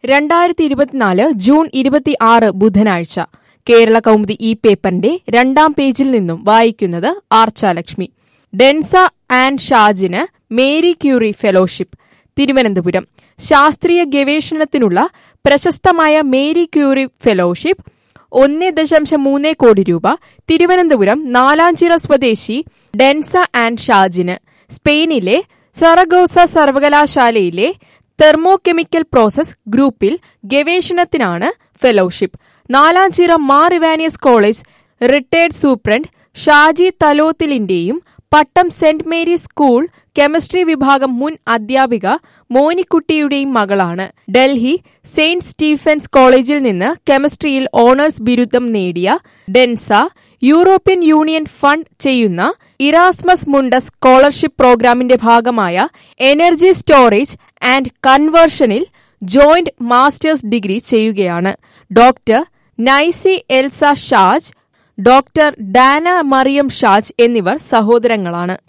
രണ്ടായിരത്തി ഇരുപത്തിനാല് ജൂൺ ഇരുപത്തി ആറ് ബുധനാഴ്ച കേരള കൗമുദി ഈ പേപ്പറിന്റെ രണ്ടാം പേജിൽ നിന്നും വായിക്കുന്നത് ആർച്ചാലക്ഷ്മി ഡെൻസ ആൻഡ് ഷാജിന് മേരി ക്യൂറി ഫെലോഷിപ്പ് തിരുവനന്തപുരം ശാസ്ത്രീയ ഗവേഷണത്തിനുള്ള പ്രശസ്തമായ മേരി ക്യൂറി ഫെലോഷിപ്പ് ഒന്ന് ദശാംശം മൂന്ന് കോടി രൂപ തിരുവനന്തപുരം നാലാഞ്ചിറ സ്വദേശി ഡെൻസ ആൻഡ് ഷാജിന് സ്പെയിനിലെ സറഗോസ സർവകലാശാലയിലെ തെർമോകെമിക്കൽ പ്രോസസ് ഗ്രൂപ്പിൽ ഗവേഷണത്തിനാണ് fellowship Nalanchira Mar Ivanios college retired superintendent Shaji തലോത്തിലിന്റെയും Pattom saint Mary's school chemistry വിഭാഗം മുൻ അധ്യാപിക മോനിക്കുട്ടിയുടെയും മകളാണ് ഡൽഹി സെയിന്റ് സ്റ്റീഫൻസ് കോളേജിൽ നിന്ന് കെമിസ്ട്രിയിൽ ഓണേഴ്സ് ബിരുദം നേടിയ ഡെൻസ യൂറോപ്യൻ യൂണിയൻ ഫണ്ട് ചെയ്യുന്ന ഇറാസ്മസ് മുണ്ടസ് സ്കോളർഷിപ്പ് പ്രോഗ്രാമിന്റെ ഭാഗമായ എനർജി സ്റ്റോറേജ് ആൻഡ് കൺവേർഷനിൽ ജോയിന്റ് മാസ്റ്റേഴ്സ് ഡിഗ്രി ചെയ്യുകയാണ് ഡോക്ടർ നൈസി എൽസ ഷാജ് ഡോക്ടർ ഡാന മറിയം ഷാജ് എന്നിവർ സഹോദരങ്ങളാണ്